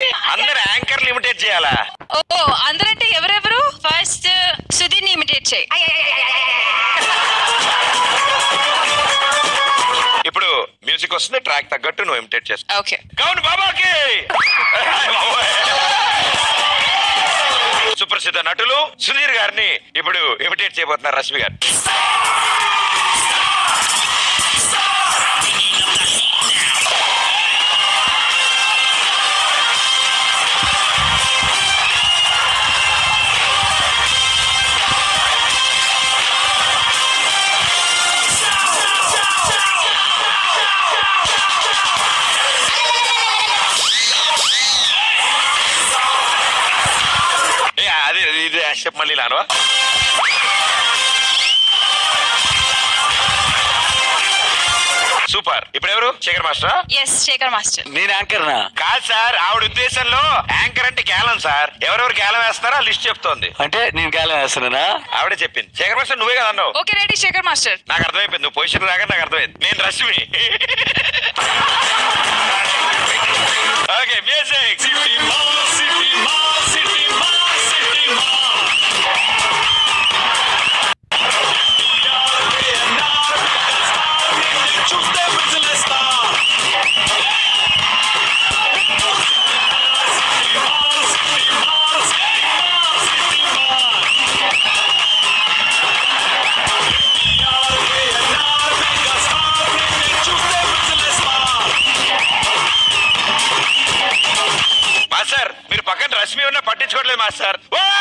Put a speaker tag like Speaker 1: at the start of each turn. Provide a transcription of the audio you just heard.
Speaker 1: అందరు యాంకర్లు ఇమిటేట్ చేయాలా
Speaker 2: ఓ అందరంటే ఎవరెవరు ఫస్ట్ సుధీర్ని ఇమిటేట్ చేయి
Speaker 1: ఇప్పుడు మ్యూజిక్ వస్తుంది ట్రాక్ తగ్గట్టు నువ్వు ఇమిటేట్ చేస్తా
Speaker 2: ఓకే
Speaker 1: గౌన్ బాబాకి సుప్రసిద్ధ నటులు సుధీర్ గారిని ఇప్పుడు ఇమిటేట్ చేయబోతున్నారు రష్మి గారు ఏ, అది ఇది చెప్పు మళ్ళీ నాను సూపర్ ఇప్పుడు ఎవరు శేఖర్ మాస్టరా
Speaker 2: ఎస్ శేఖర్ మాస్టర్
Speaker 3: నేను యాంకర్నా
Speaker 1: కాదు సార్ ఆవిడ ఉద్దేశంలో యాంకర్ అంటే కేలం సార్ ఎవరెవరు కేలం వేస్తారో ఆ లిస్ట్ చెప్తోంది
Speaker 3: అంటే నేను కాలం వేస్తున్నానా
Speaker 1: ఆవిడే చెప్పింది శేఖర్ మాస్టర్ నువ్వే కదా అన్నావు
Speaker 2: ఓకే రెడీ శేఖర్ మాస్టర్
Speaker 1: నాకు అర్థమైపోయింది నువ్వు పొజిషన్ రాగా నాకు అర్థమైంది నేను రష్మి ఓకే మ్యూజిక్ మాస్టర్ మీరు పక్కన రష్మి ఉన్నా పట్టించుకోవట్లేదు మాస్టర్ ఓ